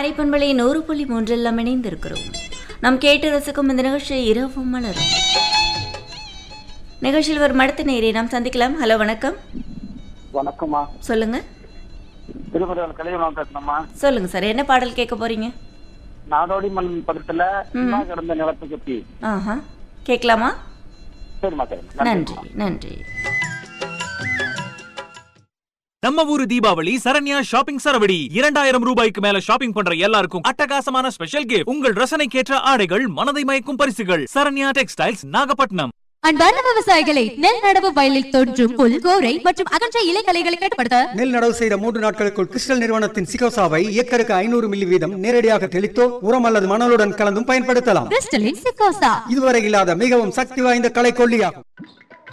காரை பண்பலை நூறு புள்ளி மூன்றில் நாம் இணைந்திருக்கிறோம் நாம் கேட்டு ரசிக்கும் இந்த நிகழ்ச்சி இரவும் மலரும் நிகழ்ச்சியில் வரும் அடுத்த நேரை நாம் சந்திக்கலாம் ஹலோ வணக்கம் வணக்கம்மா சொல்லுங்க திருப்பதியில் கலியுகம் பேசணுமா சொல்லுங்க சார் என்ன பாடல் கேட்க போறீங்க நாடோடி மண் படத்துல சும்மா கிடந்த நிலத்தை பத்தி ஆஹா கேட்கலாமா சரிம்மா சரிம்மா நன்றி நன்றி நம்ம ஊரு தீபாவளி சரண்யா ஷாப்பிங் சரவடி இரண்டாயிரம் ரூபாய்க்கு மேல ஷாப்பிங் பண்ற எல்லாருக்கும் அட்டகாசமான ஸ்பெஷல் கிஃப்ட் உங்கள் ரசனைக்கேற்ற ஆடைகள் மனதை மயக்கும் பரிசுகள் சரண்யா டெக்ஸ்டைல்ஸ் நாகப்பட்டினம் அன்பார்ந்த விவசாயிகளை நெல் நடவு வயலில் தோன்றும் புல் கோரை மற்றும் அகன்ற இலைகளைகளை கட்டுப்படுத்த நெல் நடவு செய்த மூன்று நாட்களுக்குள் கிறிஸ்டல் நிறுவனத்தின் சிகோசாவை ஏக்கருக்கு ஐநூறு மில்லி வீதம் நேரடியாக தெளித்தோ உரம் அல்லது மணலுடன் கலந்தும் பயன்படுத்தலாம் கிறிஸ்டலின் சிக்கோசா இதுவரை இல்லாத மிகவும் சக்தி வாய்ந்த கலை கொல்லியாகும்